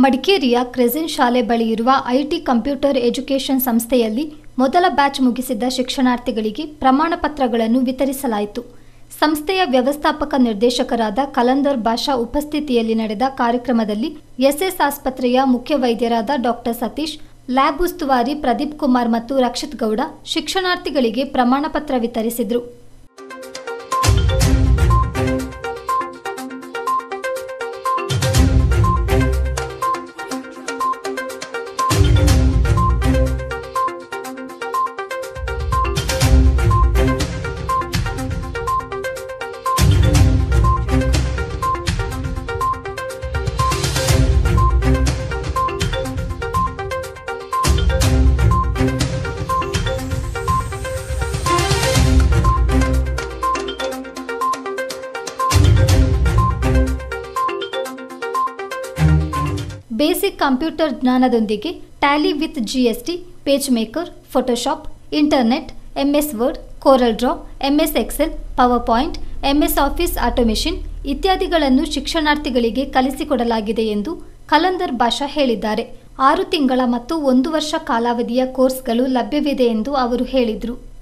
ಮಡಿಕೇರಿಯ ಕ್ರೆಸೆನ್ ಶಾಲೆ ಬಳಿ ಇರುವ ಐಟಿ ಕಂಪ್ಯೂಟರ್ ಎಜುಕೇಷನ್ ಸಂಸ್ಥೆಯಲ್ಲಿ ಮೊದಲ ಬ್ಯಾಚ್ ಮುಗಿಸಿದ ಶಿಕ್ಷಣಾರ್ಥಿಗಳಿಗೆ ಪ್ರಮಾಣ ಪತ್ರಗಳನ್ನು ವಿತರಿಸಲಾಯಿತು ಸಂಸ್ಥೆಯ ವ್ಯವಸ್ಥಾಪಕ ನಿರ್ದೇಶಕರಾದ ಕಲಂದರ್ ಬಾಷಾ ಉಪಸ್ಥಿತಿಯಲ್ಲಿ ನಡೆದ ಕಾರ್ಯಕ್ರಮದಲ್ಲಿ ಎಸ್ಎಸ್ ಆಸ್ಪತ್ರೆಯ ಮುಖ್ಯ ವೈದ್ಯರಾದ ಡಾಕ್ಟರ್ ಸತೀಶ್ ಲ್ಯಾಬ್ ಉಸ್ತುವಾರಿ ಪ್ರದೀಪ್ ಕುಮಾರ್ ಮತ್ತು ರಕ್ಷಿತ್ ಗೌಡ ಶಿಕ್ಷಣಾರ್ಥಿಗಳಿಗೆ ಪ್ರಮಾಣ ಪತ್ರ ವಿತರಿಸಿದರು ಬೇಸಿಕ್ ಕಂಪ್ಯೂಟರ್ ಜ್ಞಾನದೊಂದಿಗೆ Tally with GST PageMaker Photoshop internet MS Word Corel Draw MS Excel PowerPoint MS Office automation ಇತ್ಯಾದಿಗಳನ್ನು ಶಿಕ್ಷಣಾರ್ಥಿಗಳಿಗೆ ಕಲಿಸಿಕೊಡಲಾಗಿದೆ ಎಂದು ಕಲಂದರ್ ಭಾಷಾ ಹೇಳಿದ್ದಾರೆ ಆರು ತಿಂಗಳ ಮತ್ತು ಒಂದು ವರ್ಷ ಕಾಲಾವಧಿಯ ಕೋರ್ಸ್ಗಳು ಲಭ್ಯವಿದೆ ಎಂದು ಅವರು ಹೇಳಿದರು